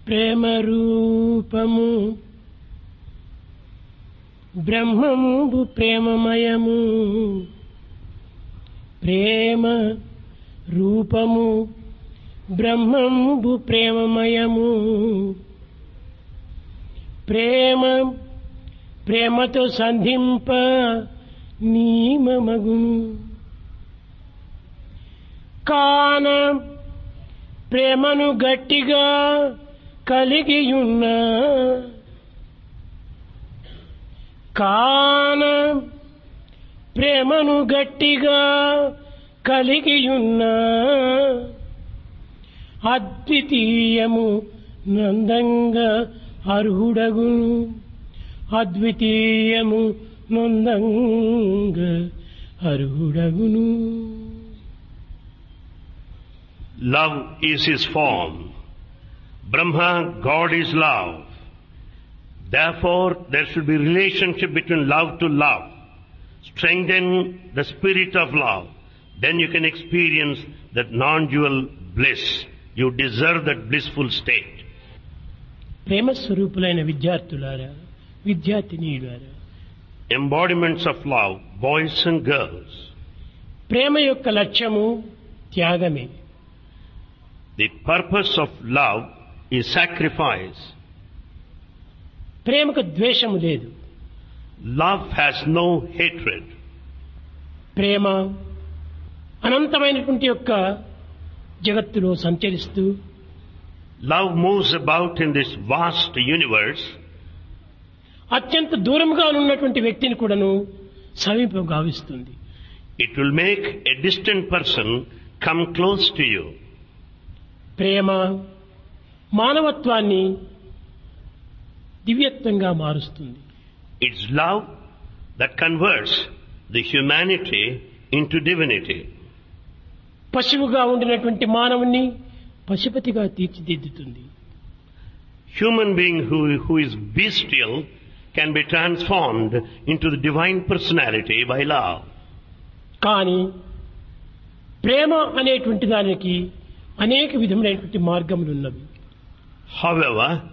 ప్రేమ రూపము బ్రహ్మము ప్రేమమయము ప్రేమ రూపము బ్రహ్మము ప్రేమమయము ప్రేమ ప్రేమతో సంధింప నీమమగును కాన ప్రేమను గట్టిగా కలిగియున్న కాన ప్రేమను గట్టిగా కలిగియున్న అద్వితీయము నందంగా అర్హుడగును అద్వితీయము నందంగా అర్హుడగును Love is his form. Brahma, God is love. Therefore, there should be relationship between love to love. Strengthen the spirit of love. Then you can experience that non-dual bliss. You deserve that blissful state. ప్రేమ స్వరూపులైన విద్యార్థులారా విద్యార్థినీయులారా Embodiments of love, boys and girls. ప్రేమ యొక్క లక్ష్యము త్యాగమే The purpose of love is sacrifice. ప్రేమకు ద్వేషము లేదు Love has no hatred. ప్రేమ అనంతమైనటువంటి యొక్క జగత్తులో సంచరిస్తూ Love moves about in this vast universe అత్యంత దూరంగా ఉన్నటువంటి వ్యక్తిని కూడాను సమీపం గావిస్తుంది It will make a distant person come close to you. ప్రేమ మానవత్వాన్ని దివ్యత్వంగా మారుస్తుంది It's love that converts the humanity into divinity. పశువుగా ఉండినటువంటి మానవుని పశుపతిగా తీర్చిదిద్దుతుంది Human being who, who is bestial can be transformed into the divine personality by love. కానీ ప్రేమ అనేటువంటి దానికి అనేక విధములైనటువంటి మార్గములు ఉన్నవి However,